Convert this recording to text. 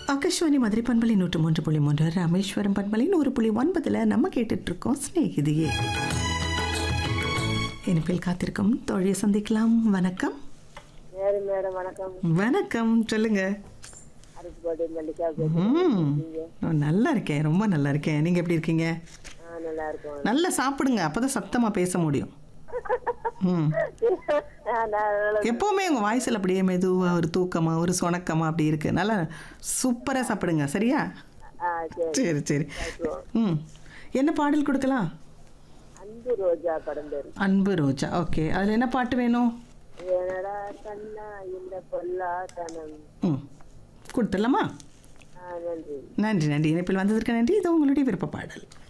ஆகாஷ்வாணி மதுரை பண்பலை நூற்று மூன்று புள்ளி மூன்று ராமேஸ்வரம் பண்பலை நூறு புள்ளி ஒன்பதுல நம்ம கேட்டுட்டு இருக்கோம் சிநேகிதியே இனிப்பில் காத்திருக்கும் தோழியை சந்திக்கலாம் வணக்கம் மேரி மேடம் வணக்கம் வணக்கம் சொல்லுங்க அரிசிபாடி மல்லிகா ம் நான் நல்லா இருக்கேன் ரொம்ப நல்லா இருக்கேன் நீங்க எப்படி இருக்கீங்க ஆ நல்லா இருக்கும் நல்லா சாப்பிடுங்க அப்பதான் சத்தமா பேச முடியும் ம் ஆ, நான் நல்லா- எப்போவுமே உங்கள் வாய்ஸில் அப்படியே மெதுவாக ஒரு தூக்கமா ஒரு சொணக்கமா அப்படி இருக்கு நல்லா சூப்பராக சாப்பிடுங்க சரியா ஆ சரி சரி சரி ம் என்ன பாடல் கொடுக்கலாம் அன்பு ரோஜா படம் பேரு அன்பு ரோஜா ஓகே அதில் என்ன பாட்டு வேணும் என்னடா கண்ணா இந்த பொல்லாத்தனம் ம் கொடுத்துடலாமா ஆ நன்றி நன்றி நன்றி இணைப்பில் வந்ததற்கு நன்றி இது உங்களுடைய விருப்ப பாடல்